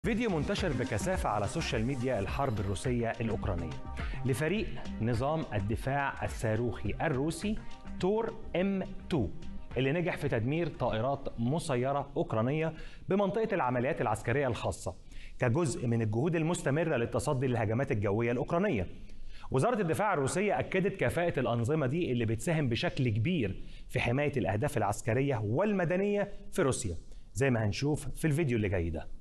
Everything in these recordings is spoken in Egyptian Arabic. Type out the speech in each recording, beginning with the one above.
فيديو منتشر بكثافة على السوشيال ميديا الحرب الروسية الأوكرانية لفريق نظام الدفاع الصاروخي الروسي تور ام 2 اللي نجح في تدمير طائرات مسيرة أوكرانية بمنطقة العمليات العسكرية الخاصة كجزء من الجهود المستمرة للتصدي للهجمات الجوية الأوكرانية وزارة الدفاع الروسية أكدت كفاءة الأنظمة دي اللي بتساهم بشكل كبير في حماية الأهداف العسكرية والمدنية في روسيا زي ما هنشوف في الفيديو اللي جاي ده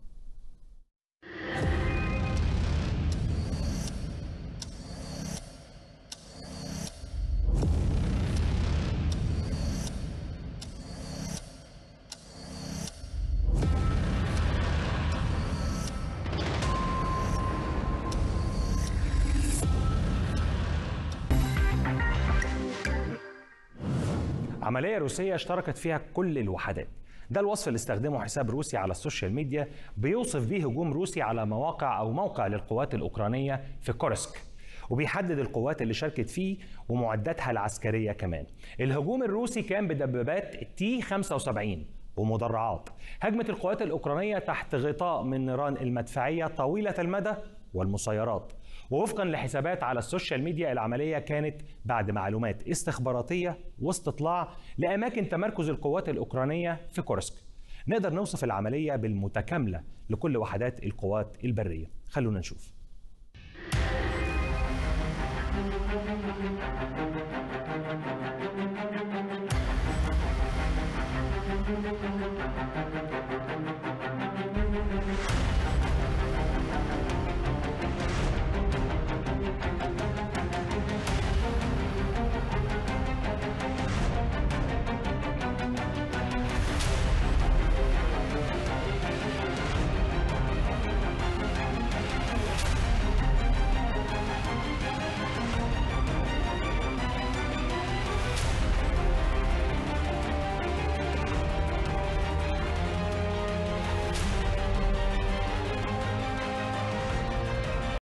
عملية روسية اشتركت فيها كل الوحدات ده الوصف اللي استخدمه حساب روسي على السوشيال ميديا بيوصف بيه هجوم روسي على مواقع أو موقع للقوات الأوكرانية في كورسك وبيحدد القوات اللي شاركت فيه ومعداتها العسكرية كمان الهجوم الروسي كان بدبابات تي 75 ومدرعات هجمت القوات الأوكرانية تحت غطاء من نيران المدفعية طويلة المدى والمسيرات ووفقا لحسابات على السوشيال ميديا العملية كانت بعد معلومات استخباراتية واستطلاع لأماكن تمركز القوات الأوكرانية في كورسك نقدر نوصف العملية بالمتكاملة لكل وحدات القوات البرية خلونا نشوف